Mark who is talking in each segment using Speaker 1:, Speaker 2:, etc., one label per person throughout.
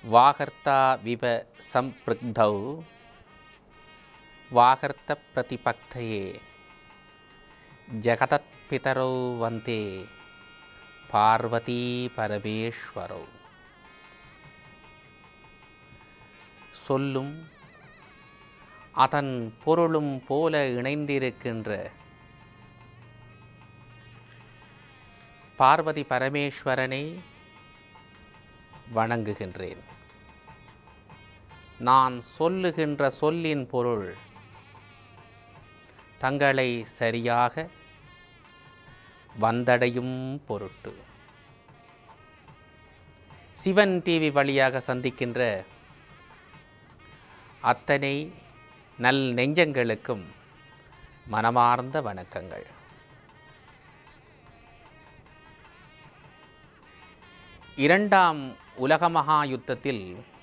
Speaker 1: वाहर्ता विव सम्पृग्धौ वाहर्तप्रतिपक्तये जगतत्पितरौ वन्दे பார்வதி பரமேஸ்வரோ சொல்லும் அதன் பொருளும் போல இணைந்திருக்கின்ற பார்வதி பரமேஸ்வரனை வணங்குகின்றேன் நான் சொல்லுகின்ற சொல்லின் பொருள் தங்களை சரியாக வந்தடையும் பொருட்டு சிவன் டிவி வழியாக சந்திக்கின்ற அத்தனை நல் நெஞ்சங்களுக்கும் மனமார்ந்த வணக்கங்கள் இரண்டாம் உலக மகா யுத்தத்தில்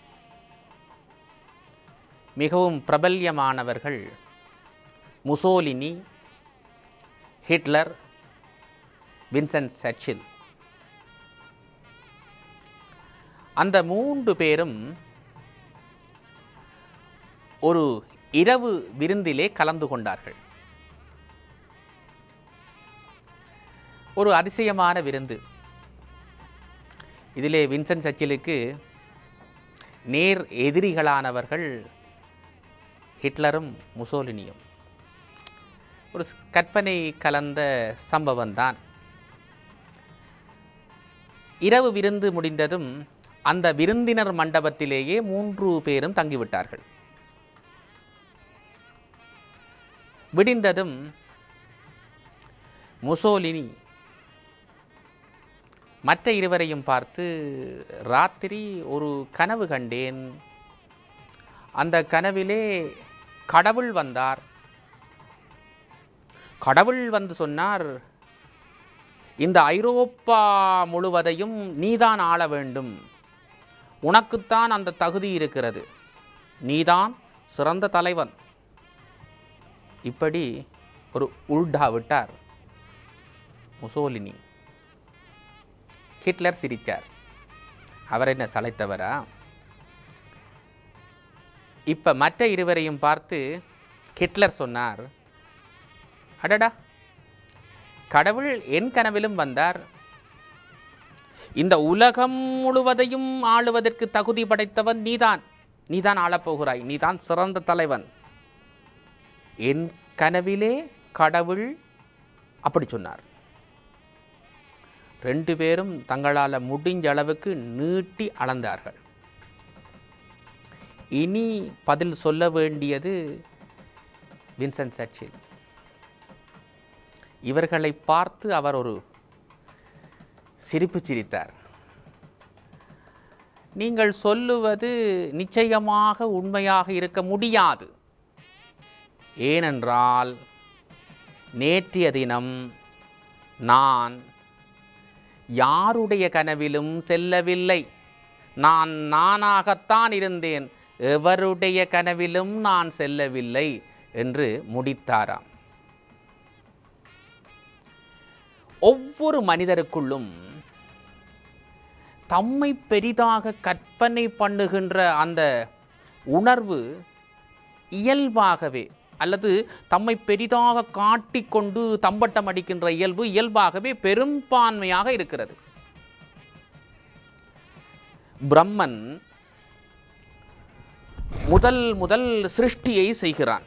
Speaker 1: மிகவும் பிரபல்யமானவர்கள் முசோலினி ஹிட்லர் வின்சென்ட் சர்ச்சில் அந்த மூன்று பேரும் ஒரு இரவு விருந்திலே கலந்து கொண்டார்கள் ஒரு அதிசயமான விருந்து இதிலே வின்சென்ட் சர்ச்சிலுக்கு நேர் எதிரிகளானவர்கள் ஹிட்லரும் முசோலினியும் ஒரு கற்பனை கலந்த சம்பவம்தான் இரவு விருந்து முடிந்ததும் அந்த விருந்தினர் மண்டபத்திலேயே மூன்று பேரும் தங்கிவிட்டார்கள் விடிந்ததும் முசோலினி மற்ற இருவரையும் பார்த்து ராத்திரி ஒரு கனவு கண்டேன் அந்த கனவிலே கடவுள் வந்தார் கடவுள் வந்து சொன்னார் இந்த ஐரோப்பா முழுவதையும் நீதான் ஆள வேண்டும் உனக்குத்தான் அந்த தகுதி இருக்கிறது நீதான் சிறந்த தலைவன் இப்படி ஒரு உல்டா விட்டார் முசோலினி ஹிட்லர் சிரித்தார் அவர் என்ன சளைத்தவரா இப்ப மற்ற இருவரையும் பார்த்து ஹிட்லர் சொன்னார் அடடா கடவுள் என் கனவிலும் வந்தார் இந்த உலகம் முழுவதையும் ஆளுவதற்கு தகுதி படைத்தவன் நீதான் நீதான் ஆளப்போகிறாய் நீதான் சிறந்த தலைவன் என் கனவிலே கடவுள் அப்படி சொன்னார் ரெண்டு பேரும் தங்களால் முடிஞ்ச அளவுக்கு நீட்டி அளந்தார்கள் இனி பதில் சொல்ல வேண்டியது வின்சென்ட் சர்ச்சில் இவர்களை பார்த்து அவர் ஒரு சிரிப்பு சிரித்தார் நீங்கள் சொல்லுவது நிச்சயமாக உண்மையாக இருக்க முடியாது ஏனென்றால் நேற்றைய தினம் நான் யாருடைய கனவிலும் செல்லவில்லை நான் நானாகத்தான் இருந்தேன் எவருடைய கனவிலும் நான் செல்லவில்லை என்று முடித்தாராம் ஒவ்வொரு மனிதருக்குள்ளும் தம்மை பெரிதாக கற்பனை பண்ணுகின்ற அந்த உணர்வு இயல்பாகவே அல்லது தம்மை பெரிதாக காட்டிக்கொண்டு தம்பட்டம் அடிக்கின்ற இயல்பு இயல்பாகவே பெரும்பான்மையாக இருக்கிறது பிரம்மன் முதல் முதல் சிருஷ்டியை செய்கிறான்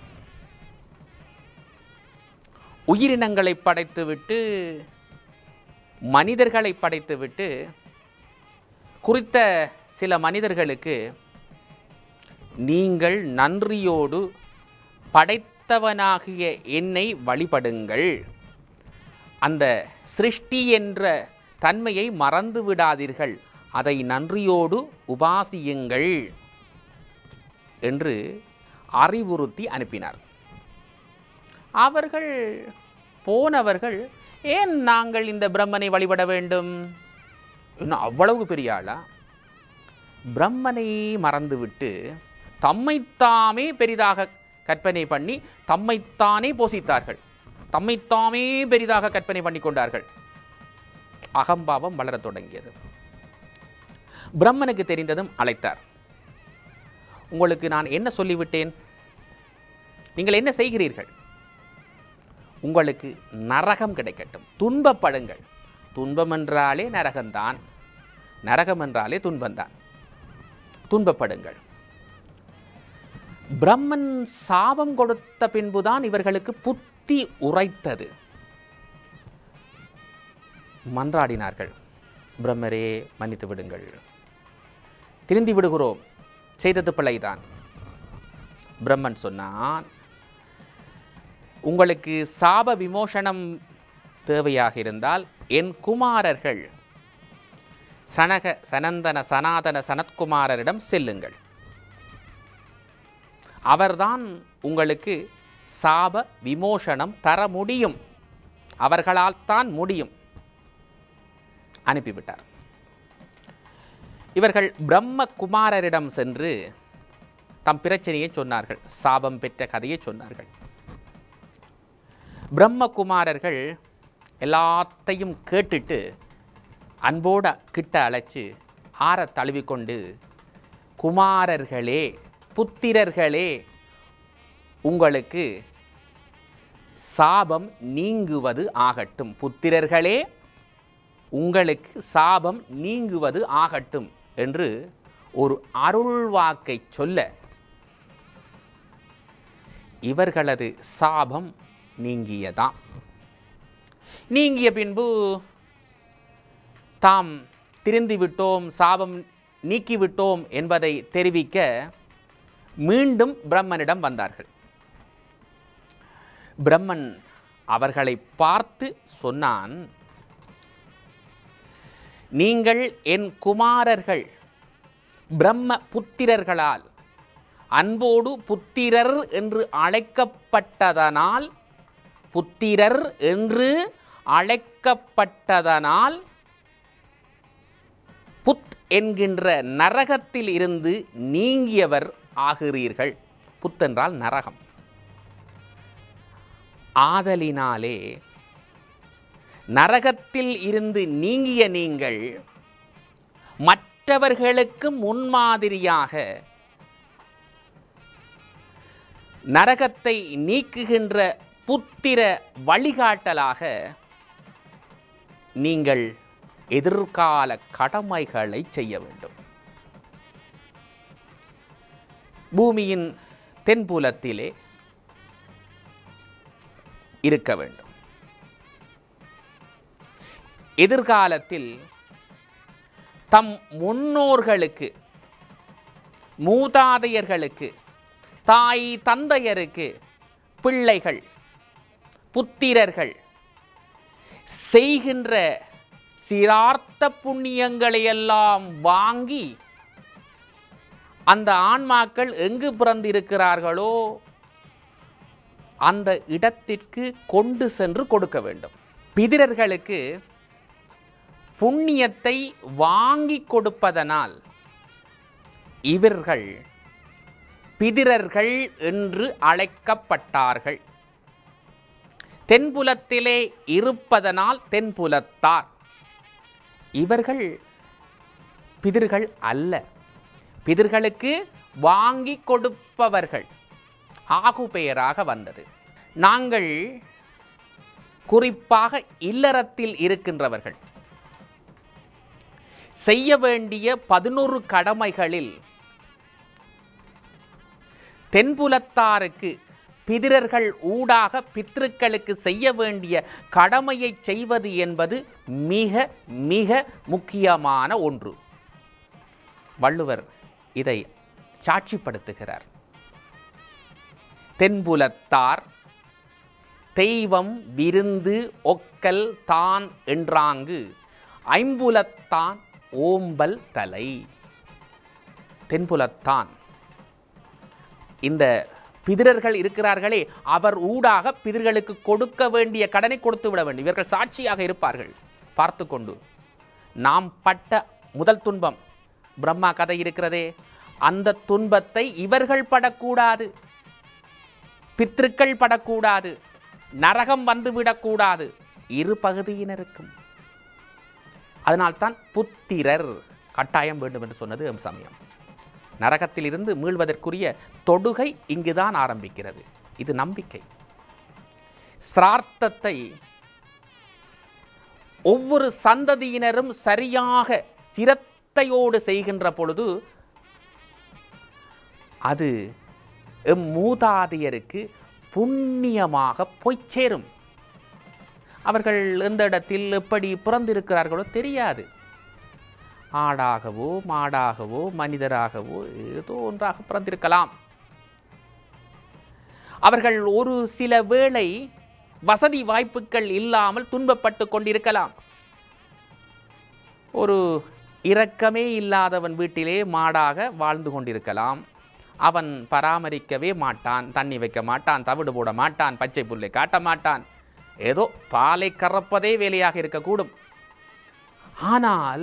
Speaker 1: உயிரினங்களை படைத்துவிட்டு மனிதர்களை படைத்துவிட்டு குறித்த சில மனிதர்களுக்கு நீங்கள் நன்றியோடு படைத்தவனாகிய என்னை வழிபடுங்கள் அந்த சிருஷ்டி என்ற தன்மையை மறந்து விடாதீர்கள் அதை நன்றியோடு உபாசியுங்கள் என்று அறிவுறுத்தி அனுப்பினார் அவர்கள் போனவர்கள் ஏன் நாங்கள் இந்த பிரம்மனை வழிபட வேண்டும் இன்னும் அவ்வளவு பெரிய ஆளா பிரம்மனை மறந்துவிட்டு தம்மைத்தாமே பெரிதாக கற்பனை பண்ணி தம்மைத்தானே போசித்தார்கள் தம்மைத்தாமே பெரிதாக கற்பனை பண்ணி கொண்டார்கள் அகம்பாவம் வளரத் தொடங்கியது பிரம்மனுக்கு தெரிந்ததும் அழைத்தார் உங்களுக்கு நான் என்ன சொல்லிவிட்டேன் நீங்கள் என்ன செய்கிறீர்கள் உங்களுக்கு நரகம் கிடைக்கட்டும் துன்பப்படுங்கள் துன்பம் என்றாலே நரகம்தான் நரகம் என்றாலே துன்பம்தான் துன்பப்படுங்கள் பிரம்மன் சாபம் கொடுத்த பின்புதான் இவர்களுக்கு புத்தி உரைத்தது மன்றாடினார்கள் பிரம்மரே மன்னித்து விடுங்கள் திருந்தி விடுகிறோம் செய்தது பிழைதான் பிரம்மன் சொன்னான் உங்களுக்கு சாப விமோசனம் தேவையாக இருந்தால் என் குமாரர்கள் சனக சனந்தன சனாதன சனத்குமாரரிடம் செல்லுங்கள் அவர்தான் உங்களுக்கு சாப விமோசனம் தர முடியும் அவர்களால் தான் முடியும் அனுப்பிவிட்டார் இவர்கள் பிரம்ம குமாரரிடம் சென்று தம் பிரச்சனையை சொன்னார்கள் சாபம் பெற்ற கதையை சொன்னார்கள் பிரம்மகுமாரர்கள் எல்லாத்தையும் கேட்டுட்டு அன்போட கிட்ட அழைச்சு ஆற தழுவிக்கொண்டு குமாரர்களே புத்திரர்களே உங்களுக்கு சாபம் நீங்குவது ஆகட்டும் புத்திரர்களே உங்களுக்கு சாபம் நீங்குவது ஆகட்டும் என்று ஒரு அருள்வாக்கை சொல்ல இவர்களது சாபம் நீங்கியதாம் நீங்கிய பின்பு தாம் திருந்தி விட்டோம் சாபம் நீக்கிவிட்டோம் என்பதை தெரிவிக்க மீண்டும் பிரம்மனிடம் வந்தார்கள் பிரம்மன் அவர்களை பார்த்து சொன்னான் நீங்கள் என் குமாரர்கள் பிரம்ம புத்திரர்களால் அன்போடு புத்திரர் என்று அழைக்கப்பட்டதனால் புத்திரர் என்று அழைக்கப்பட்டதனால் புத் என்கின்ற நரகத்தில் இருந்து நீங்கியவர் ஆகிறீர்கள் புத் என்றால் நரகம் ஆதலினாலே நரகத்தில் இருந்து நீங்கிய நீங்கள் மற்றவர்களுக்கு முன்மாதிரியாக நரகத்தை நீக்குகின்ற புத்திர வழிகாட்டலாக நீங்கள் எதிர்கால கடமைகளை செய்ய வேண்டும் பூமியின் தென்புலத்திலே இருக்க வேண்டும் எதிர்காலத்தில் தம் முன்னோர்களுக்கு மூதாதையர்களுக்கு தாய் தந்தையருக்கு பிள்ளைகள் புத்திரர்கள் செய்கின்ற சிரார்த்த புண்ணியங்களை எல்லாம் வாங்கி அந்த ஆன்மாக்கள் எங்கு பிறந்திருக்கிறார்களோ அந்த இடத்திற்கு கொண்டு சென்று கொடுக்க வேண்டும் பிதிரர்களுக்கு புண்ணியத்தை வாங்கி கொடுப்பதனால் இவர்கள் பிதிரர்கள் என்று அழைக்கப்பட்டார்கள் தென்புலத்திலே இருப்பதனால் தென்புலத்தார் இவர்கள் பிதிர்கள் அல்ல பிதிர்களுக்கு வாங்கி கொடுப்பவர்கள் ஆகு பெயராக வந்தது நாங்கள் குறிப்பாக இல்லறத்தில் இருக்கின்றவர்கள் செய்ய வேண்டிய பதினொரு கடமைகளில் தென்புலத்தாருக்கு பிதிரர்கள் ஊடாக பித்ருக்களுக்கு செய்ய வேண்டிய கடமையை செய்வது என்பது மிக மிக முக்கியமான ஒன்று வள்ளுவர் இதை சாட்சிப்படுத்துகிறார் தென்புலத்தார் தெய்வம் விருந்து ஒக்கல் தான் என்றாங்கு ஐம்புலத்தான் ஓம்பல் தலை தென்புலத்தான் இந்த பிதிரர்கள் இருக்கிறார்களே அவர் ஊடாக பிதிர்களுக்கு கொடுக்க வேண்டிய கடனை கொடுத்து விட வேண்டும் இவர்கள் சாட்சியாக இருப்பார்கள் பார்த்து கொண்டு நாம் பட்ட முதல் துன்பம் பிரம்மா கதை இருக்கிறதே அந்த துன்பத்தை இவர்கள் படக்கூடாது பித்ருக்கள் படக்கூடாது நரகம் வந்துவிடக்கூடாது இரு பகுதியினருக்கும் அதனால்தான் புத்திரர் கட்டாயம் வேண்டும் என்று சொன்னது எம் சமயம் நரகத்திலிருந்து மீள்வதற்குரிய தொடுகை இங்குதான் ஆரம்பிக்கிறது இது நம்பிக்கை சிரார்த்தத்தை ஒவ்வொரு சந்ததியினரும் சரியாக சிரத்தையோடு செய்கின்ற பொழுது அது எம் மூதாதையருக்கு புண்ணியமாக போய் சேரும் அவர்கள் எந்த இடத்தில் எப்படி பிறந்திருக்கிறார்களோ தெரியாது ஆடாகவோ மாடாகவோ மனிதராகவோ ஏதோ ஒன்றாக பிறந்திருக்கலாம் அவர்கள் ஒரு சில வேளை வசதி வாய்ப்புகள் இல்லாமல் துன்பப்பட்டு கொண்டிருக்கலாம் ஒரு இரக்கமே இல்லாதவன் வீட்டிலே மாடாக வாழ்ந்து கொண்டிருக்கலாம் அவன் பராமரிக்கவே மாட்டான் தண்ணி வைக்க மாட்டான் தவிடு போட மாட்டான் பச்சை புல்லை காட்ட மாட்டான் ஏதோ பாலை கறப்பதே வேலையாக இருக்கக்கூடும் ஆனால்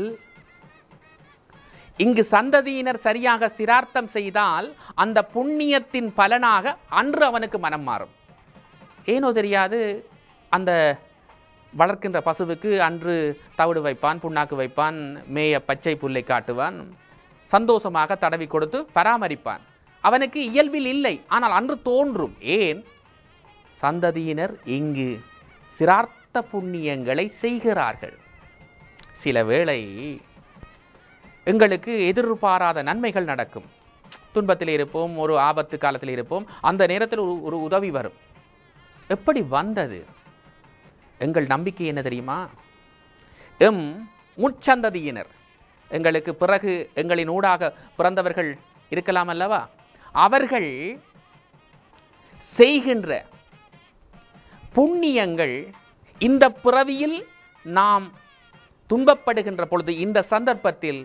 Speaker 1: இங்கு சந்ததியினர் சரியாக சிரார்த்தம் செய்தால் அந்த புண்ணியத்தின் பலனாக அன்று அவனுக்கு மனம் மாறும் ஏனோ தெரியாது அந்த வளர்க்கின்ற பசுவுக்கு அன்று தவிடு வைப்பான் புண்ணாக்கு வைப்பான் மேய பச்சை புல்லை காட்டுவான் சந்தோஷமாக தடவி கொடுத்து பராமரிப்பான் அவனுக்கு இயல்பில் இல்லை ஆனால் அன்று தோன்றும் ஏன் சந்ததியினர் இங்கு சிரார்த்த புண்ணியங்களை செய்கிறார்கள் சில வேளை எங்களுக்கு எதிர்பாராத நன்மைகள் நடக்கும் துன்பத்தில் இருப்போம் ஒரு ஆபத்து காலத்தில் இருப்போம் அந்த நேரத்தில் ஒரு ஒரு உதவி வரும் எப்படி வந்தது எங்கள் நம்பிக்கை என்ன தெரியுமா எம் முச்சந்ததியினர் எங்களுக்கு பிறகு எங்களின் ஊடாக பிறந்தவர்கள் இருக்கலாம் அல்லவா அவர்கள் செய்கின்ற புண்ணியங்கள் இந்த பிறவியில் நாம் துன்பப்படுகின்ற பொழுது இந்த சந்தர்ப்பத்தில்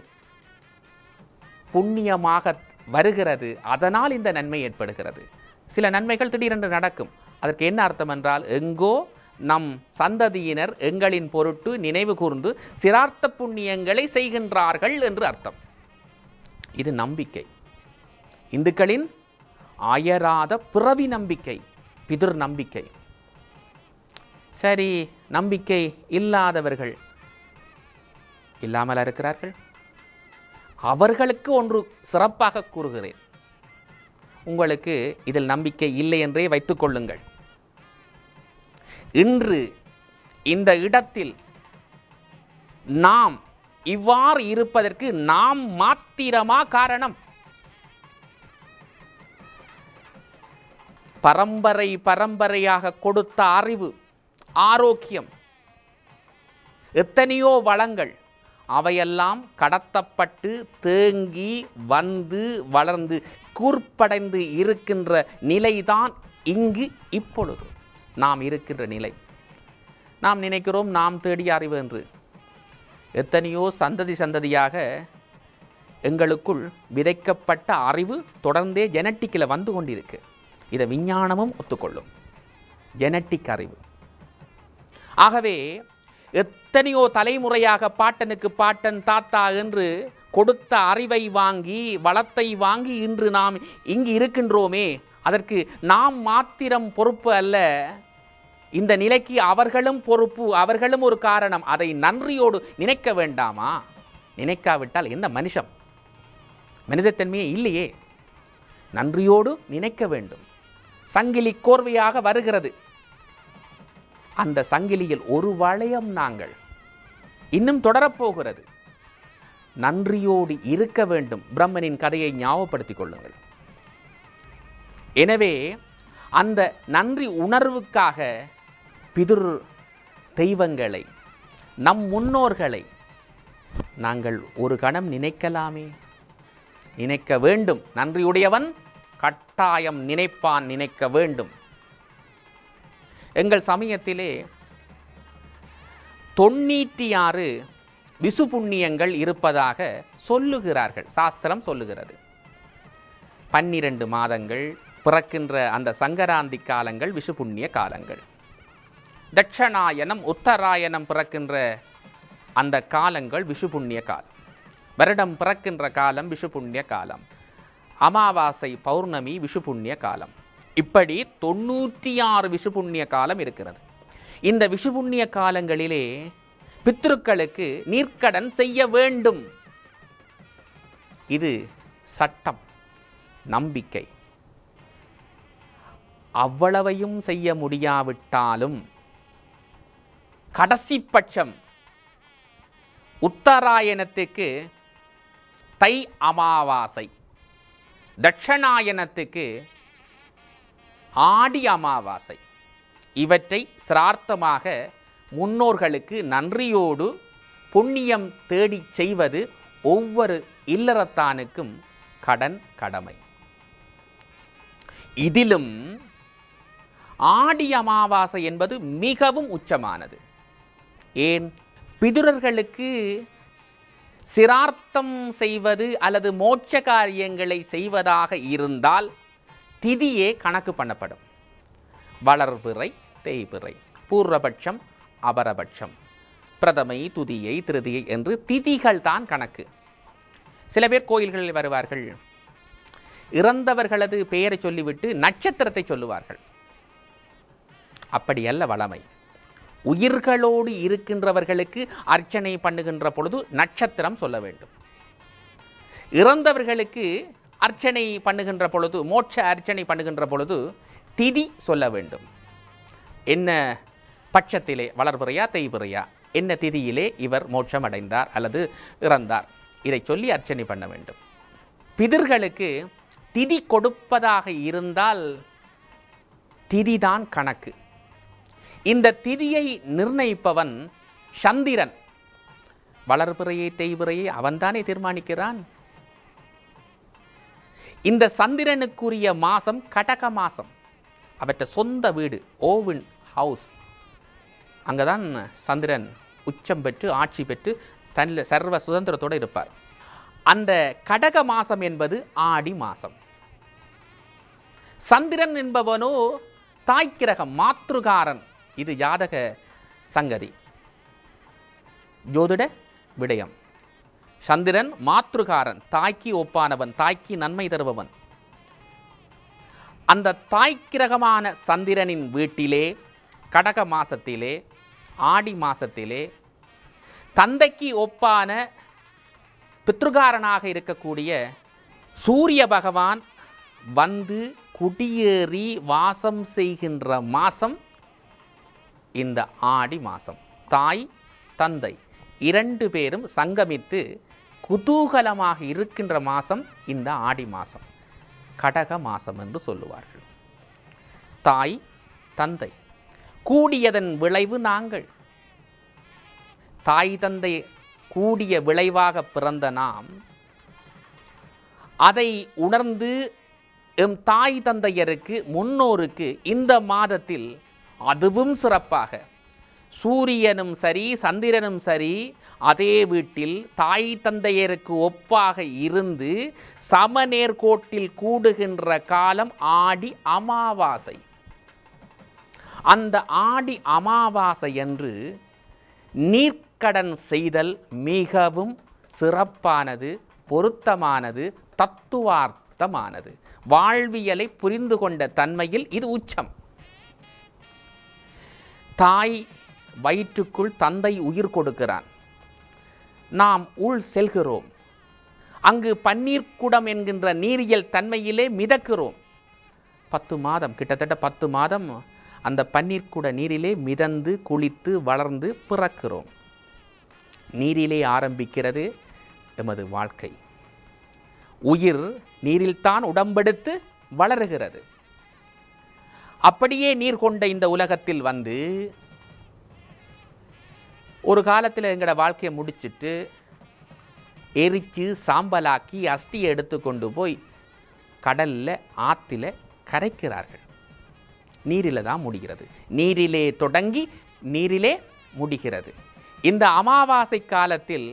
Speaker 1: புண்ணியமாக வருகிறது அதனால் இந்த நன்மை ஏற்படுகிறது சில நன்மைகள் திடீரென்று நடக்கும் அதற்கு என்ன அர்த்தம் என்றால் எங்கோ நம் சந்ததியினர் எங்களின் பொருட்டு நினைவு கூர்ந்து சிரார்த்த புண்ணியங்களை செய்கின்றார்கள் என்று அர்த்தம் இது நம்பிக்கை இந்துக்களின் அயராத பிறவி நம்பிக்கை பிதிர் நம்பிக்கை சரி நம்பிக்கை இல்லாதவர்கள் இல்லாமல் இருக்கிறார்கள் அவர்களுக்கு ஒன்று சிறப்பாக கூறுகிறேன் உங்களுக்கு இதில் நம்பிக்கை இல்லை என்றே வைத்துக் கொள்ளுங்கள் இன்று இந்த இடத்தில் நாம் இவ்வாறு இருப்பதற்கு நாம் மாத்திரமா காரணம் பரம்பரை பரம்பரையாக கொடுத்த அறிவு ஆரோக்கியம் எத்தனையோ வளங்கள் அவையெல்லாம் கடத்தப்பட்டு தேங்கி வந்து வளர்ந்து கூர்ப்படைந்து இருக்கின்ற நிலைதான் இங்கு இப்பொழுது நாம் இருக்கின்ற நிலை நாம் நினைக்கிறோம் நாம் தேடிய அறிவு என்று எத்தனையோ சந்ததி சந்ததியாக எங்களுக்குள் விதைக்கப்பட்ட அறிவு தொடர்ந்தே ஜெனட்டிக்கில் வந்து கொண்டிருக்கு இதை விஞ்ஞானமும் ஒத்துக்கொள்ளும் ஜெனட்டிக் அறிவு ஆகவே எத்தனையோ தலைமுறையாக பாட்டனுக்கு பாட்டன் தாத்தா என்று கொடுத்த அறிவை வாங்கி வளத்தை வாங்கி இன்று நாம் இங்கு இருக்கின்றோமே அதற்கு நாம் மாத்திரம் பொறுப்பு அல்ல இந்த நிலைக்கு அவர்களும் பொறுப்பு அவர்களும் ஒரு காரணம் அதை நன்றியோடு நினைக்க வேண்டாமா நினைக்காவிட்டால் என்ன மனுஷம் மனிதத்தன்மையே இல்லையே நன்றியோடு நினைக்க வேண்டும் சங்கிலி கோர்வையாக வருகிறது அந்த சங்கிலியில் ஒரு வளையம் நாங்கள் இன்னும் தொடரப்போகிறது நன்றியோடு இருக்க வேண்டும் பிரம்மனின் கதையை ஞாபகப்படுத்திக் கொள்ளுங்கள் எனவே அந்த நன்றி உணர்வுக்காக பிதுர் தெய்வங்களை நம் முன்னோர்களை நாங்கள் ஒரு கணம் நினைக்கலாமே நினைக்க வேண்டும் நன்றியுடையவன் கட்டாயம் நினைப்பான் நினைக்க வேண்டும் எங்கள் சமயத்திலே தொண்ணூற்றி ஆறு விசு புண்ணியங்கள் இருப்பதாக சொல்லுகிறார்கள் சாஸ்திரம் சொல்லுகிறது பன்னிரண்டு மாதங்கள் பிறக்கின்ற அந்த சங்கராந்தி காலங்கள் விஷு புண்ணிய காலங்கள் தட்சணாயனம் உத்தராயணம் பிறக்கின்ற அந்த காலங்கள் விஷு புண்ணிய காலம் வருடம் பிறக்கின்ற காலம் விஷு புண்ணிய காலம் அமாவாசை பௌர்ணமி விஷு புண்ணிய காலம் இப்படி தொண்ணூற்றி ஆறு விஷு புண்ணிய காலம் இருக்கிறது இந்த விஷு புண்ணிய காலங்களிலே பித்ருக்களுக்கு நீர்க்கடன் செய்ய வேண்டும் இது சட்டம் நம்பிக்கை அவ்வளவையும் செய்ய முடியாவிட்டாலும் கடைசி பட்சம் உத்தராயணத்துக்கு தை அமாவாசை தட்சணாயனத்துக்கு ஆடி அமாவாசை இவற்றை சிரார்த்தமாக முன்னோர்களுக்கு நன்றியோடு புண்ணியம் தேடிச் செய்வது ஒவ்வொரு இல்லறத்தானுக்கும் கடன் கடமை இதிலும் ஆடி அமாவாசை என்பது மிகவும் உச்சமானது ஏன் பிதுரர்களுக்கு சிரார்த்தம் செய்வது அல்லது மோட்ச காரியங்களை செய்வதாக இருந்தால் திதியே கணக்கு பண்ணப்படும் வளர்பிறை தேய்பிறை பூர்வபட்சம் அபரபட்சம் பிரதமை துதியை திருதியை என்று திதிகள் தான் கணக்கு சில பேர் கோயில்களில் வருவார்கள் இறந்தவர்களது பெயரை சொல்லிவிட்டு நட்சத்திரத்தை சொல்லுவார்கள் அப்படி அல்ல வளமை உயிர்களோடு இருக்கின்றவர்களுக்கு அர்ச்சனை பண்ணுகின்ற பொழுது நட்சத்திரம் சொல்ல வேண்டும் இறந்தவர்களுக்கு அர்ச்சனை பண்ணுகின்ற பொழுது மோட்ச அர்ச்சனை பண்ணுகின்ற பொழுது திதி சொல்ல வேண்டும் என்ன பட்சத்திலே வளர்பிறையா தேய்பிறையா என்ன திதியிலே இவர் மோட்சம் அடைந்தார் அல்லது இறந்தார் இதை சொல்லி அர்ச்சனை பண்ண வேண்டும் பிதர்களுக்கு திதி கொடுப்பதாக இருந்தால் திதிதான் கணக்கு இந்த திதியை நிர்ணயிப்பவன் சந்திரன் வளர்பிறையை தேய்பிறையை அவன்தானே தீர்மானிக்கிறான் இந்த சந்திரனுக்குரிய மாசம் கடக மாசம் அவற்றை சொந்த வீடு ஓவின் ஹவுஸ் அங்கதான் சந்திரன் உச்சம் பெற்று ஆட்சி பெற்று தன்னில் சர்வ சுதந்திரத்தோடு இருப்பார் அந்த கடக மாசம் என்பது ஆடி மாசம் சந்திரன் என்பவனோ தாய்க்கிரகம் மாத்ருகாரன் இது ஜாதக சங்கதி ஜோதிட விடயம் சந்திரன் மாத்ருகாரன் தாய்க்கு ஒப்பானவன் தாய்க்கு நன்மை தருபவன் அந்த தாய்க்கிரகமான சந்திரனின் வீட்டிலே கடக மாசத்திலே ஆடி மாசத்திலே தந்தைக்கு ஒப்பான பித்ருகாரனாக இருக்கக்கூடிய சூரிய பகவான் வந்து குடியேறி வாசம் செய்கின்ற மாசம் இந்த ஆடி மாசம் தாய் தந்தை இரண்டு பேரும் சங்கமித்து குதூகலமாக இருக்கின்ற மாசம் இந்த ஆடி மாசம் கடக மாசம் என்று சொல்லுவார்கள் தாய் தந்தை கூடியதன் விளைவு நாங்கள் தாய் தந்தை கூடிய விளைவாக பிறந்த நாம் அதை உணர்ந்து எம் தாய் தந்தையருக்கு முன்னோருக்கு இந்த மாதத்தில் அதுவும் சிறப்பாக சூரியனும் சரி சந்திரனும் சரி அதே வீட்டில் தாய் தந்தையருக்கு ஒப்பாக இருந்து சமநேர்கோட்டில் கூடுகின்ற காலம் ஆடி அமாவாசை அந்த ஆடி அமாவாசை என்று நீர்க்கடன் செய்தல் மிகவும் சிறப்பானது பொருத்தமானது தத்துவார்த்தமானது வாழ்வியலை புரிந்து கொண்ட தன்மையில் இது உச்சம் தாய் வயிற்றுக்குள் தந்தை உயிர் கொடுக்கிறான் நாம் உள் செல்கிறோம் அங்கு பன்னீர் குடம் என்கின்ற நீரியல் தன்மையிலே மிதக்கிறோம் பத்து மாதம் கிட்டத்தட்ட பத்து மாதம் அந்த பன்னீர் குட நீரிலே மிதந்து குளித்து வளர்ந்து பிறக்கிறோம் நீரிலே ஆரம்பிக்கிறது எமது வாழ்க்கை உயிர் நீரில்தான் உடம்பெடுத்து வளருகிறது அப்படியே நீர் கொண்ட இந்த உலகத்தில் வந்து ஒரு காலத்தில் எங்களோட வாழ்க்கையை முடிச்சிட்டு எரித்து சாம்பலாக்கி அஸ்தியை எடுத்து கொண்டு போய் கடலில் ஆற்றில் கரைக்கிறார்கள் நீரில் தான் முடிகிறது நீரிலே தொடங்கி நீரிலே முடிகிறது இந்த அமாவாசை காலத்தில்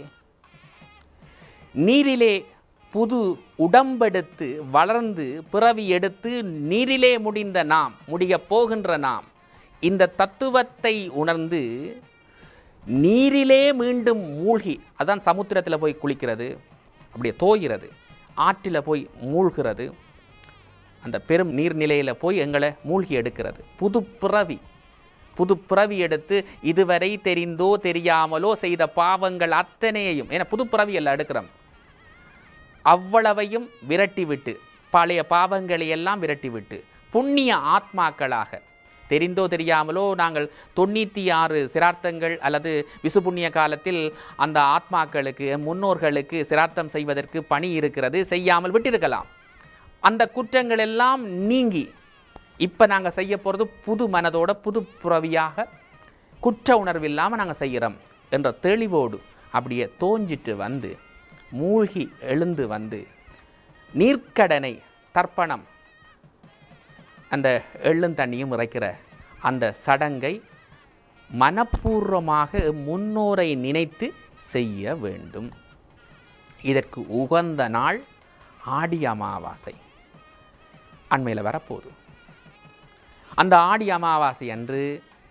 Speaker 1: நீரிலே புது உடம்பெடுத்து வளர்ந்து பிறவி எடுத்து நீரிலே முடிந்த நாம் முடியப் போகின்ற நாம் இந்த தத்துவத்தை உணர்ந்து நீரிலே மீண்டும் மூழ்கி அதான் சமுத்திரத்தில் போய் குளிக்கிறது அப்படியே தோய்கிறது ஆற்றில் போய் மூழ்கிறது அந்த பெரும் நீர்நிலையில் போய் எங்களை மூழ்கி எடுக்கிறது புது பிறவி புது பிறவி எடுத்து இதுவரை தெரிந்தோ தெரியாமலோ செய்த பாவங்கள் அத்தனையையும் ஏன்னா புது பிறவி எல்லாம் எடுக்கிறோம் அவ்வளவையும் விரட்டிவிட்டு பழைய பாவங்களை எல்லாம் விரட்டிவிட்டு புண்ணிய ஆத்மாக்களாக தெரிந்தோ தெரியாமலோ நாங்கள் தொண்ணூற்றி ஆறு சிரார்த்தங்கள் அல்லது விசுபுண்ணிய காலத்தில் அந்த ஆத்மாக்களுக்கு முன்னோர்களுக்கு சிரார்த்தம் செய்வதற்கு பணி இருக்கிறது செய்யாமல் விட்டிருக்கலாம் அந்த குற்றங்கள் எல்லாம் நீங்கி இப்போ நாங்கள் செய்ய போகிறது புது மனதோட புது புறவியாக குற்ற உணர்வு இல்லாமல் நாங்கள் செய்கிறோம் என்ற தெளிவோடு அப்படியே தோஞ்சிட்டு வந்து மூழ்கி எழுந்து வந்து நீர்க்கடனை தர்ப்பணம் அந்த எள்ளும் தண்ணியும் இறைக்கிற அந்த சடங்கை மனப்பூர்வமாக முன்னோரை நினைத்து செய்ய வேண்டும் இதற்கு உகந்த நாள் ஆடி அமாவாசை அண்மையில் வரப்போகுது அந்த ஆடி அமாவாசை அன்று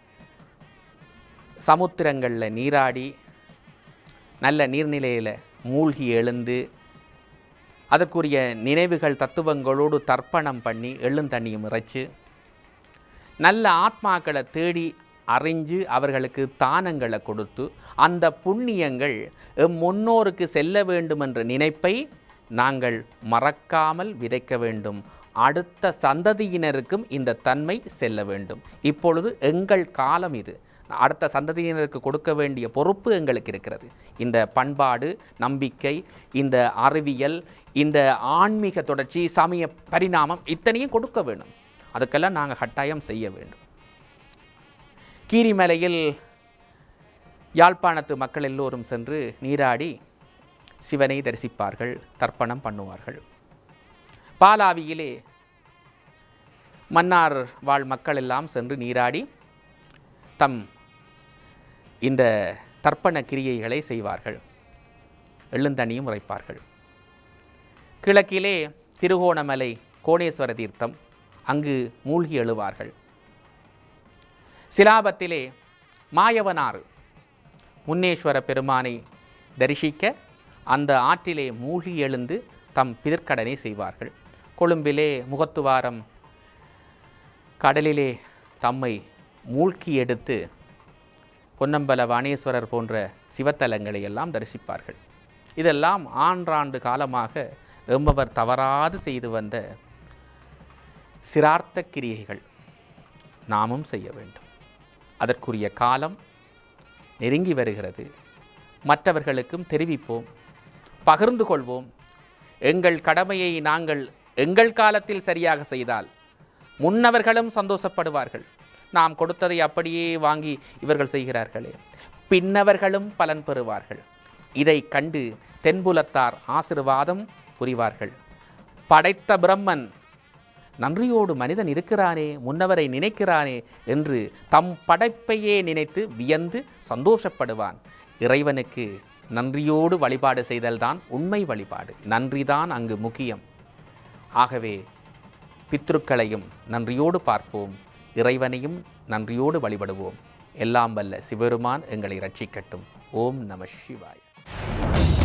Speaker 1: சமுத்திரங்களில் நீராடி நல்ல நீர்நிலையில் மூழ்கி எழுந்து அதற்குரிய நினைவுகள் தத்துவங்களோடு தர்ப்பணம் பண்ணி எள்ளும் தண்ணியும் இறைச்சு நல்ல ஆத்மாக்களை தேடி அறிஞ்சு அவர்களுக்கு தானங்களை கொடுத்து அந்த புண்ணியங்கள் எம் முன்னோருக்கு செல்ல வேண்டும் என்ற நினைப்பை நாங்கள் மறக்காமல் விதைக்க வேண்டும் அடுத்த சந்ததியினருக்கும் இந்த தன்மை செல்ல வேண்டும் இப்பொழுது எங்கள் காலம் இது அடுத்த சந்ததியினருக்கு கொடுக்க வேண்டிய பொறுப்பு எங்களுக்கு இருக்கிறது இந்த பண்பாடு நம்பிக்கை இந்த அறிவியல் இந்த ஆன்மீக தொடர்ச்சி சமய பரிணாமம் இத்தனையும் கொடுக்க வேண்டும் அதுக்கெல்லாம் நாங்கள் கட்டாயம் செய்ய வேண்டும் கீரிமலையில் யாழ்ப்பாணத்து மக்கள் எல்லோரும் சென்று நீராடி சிவனை தரிசிப்பார்கள் தர்ப்பணம் பண்ணுவார்கள் பாலாவியிலே மன்னார் வாழ் மக்கள் எல்லாம் சென்று நீராடி தம் இந்த தர்ப்பண கிரியைகளை செய்வார்கள் எள்ளுந்தண்ணியும் உரைப்பார்கள் கிழக்கிலே திருகோணமலை கோணேஸ்வர தீர்த்தம் அங்கு மூழ்கி எழுவார்கள் சிலாபத்திலே மாயவனாறு முன்னேஸ்வர பெருமானை தரிசிக்க அந்த ஆற்றிலே மூழ்கி எழுந்து தம் பிதற்கடனை செய்வார்கள் கொழும்பிலே முகத்துவாரம் கடலிலே தம்மை மூழ்கி எடுத்து பொன்னம்பல வாணேஸ்வரர் போன்ற சிவத்தலங்களை எல்லாம் தரிசிப்பார்கள் இதெல்லாம் ஆண்டாண்டு காலமாக எம்பவர் தவறாது செய்து வந்த சிரார்த்த கிரியைகள் நாமும் செய்ய வேண்டும் அதற்குரிய காலம் நெருங்கி வருகிறது மற்றவர்களுக்கும் தெரிவிப்போம் பகிர்ந்து கொள்வோம் எங்கள் கடமையை நாங்கள் எங்கள் காலத்தில் சரியாக செய்தால் முன்னவர்களும் சந்தோஷப்படுவார்கள் நாம் கொடுத்ததை அப்படியே வாங்கி இவர்கள் செய்கிறார்களே பின்னவர்களும் பலன் பெறுவார்கள் இதை கண்டு தென்புலத்தார் ஆசிர்வாதம் புரிவார்கள் படைத்த பிரம்மன் நன்றியோடு மனிதன் இருக்கிறானே முன்னவரை நினைக்கிறானே என்று தம் படைப்பையே நினைத்து வியந்து சந்தோஷப்படுவான் இறைவனுக்கு நன்றியோடு வழிபாடு செய்தல்தான் உண்மை வழிபாடு நன்றிதான் அங்கு முக்கியம் ஆகவே பித்ருக்களையும் நன்றியோடு பார்ப்போம் இறைவனையும் நன்றியோடு வழிபடுவோம் எல்லாம் வல்ல சிவருமான் எங்களை ரட்சிக்கட்டும் ஓம் நம சிவாய்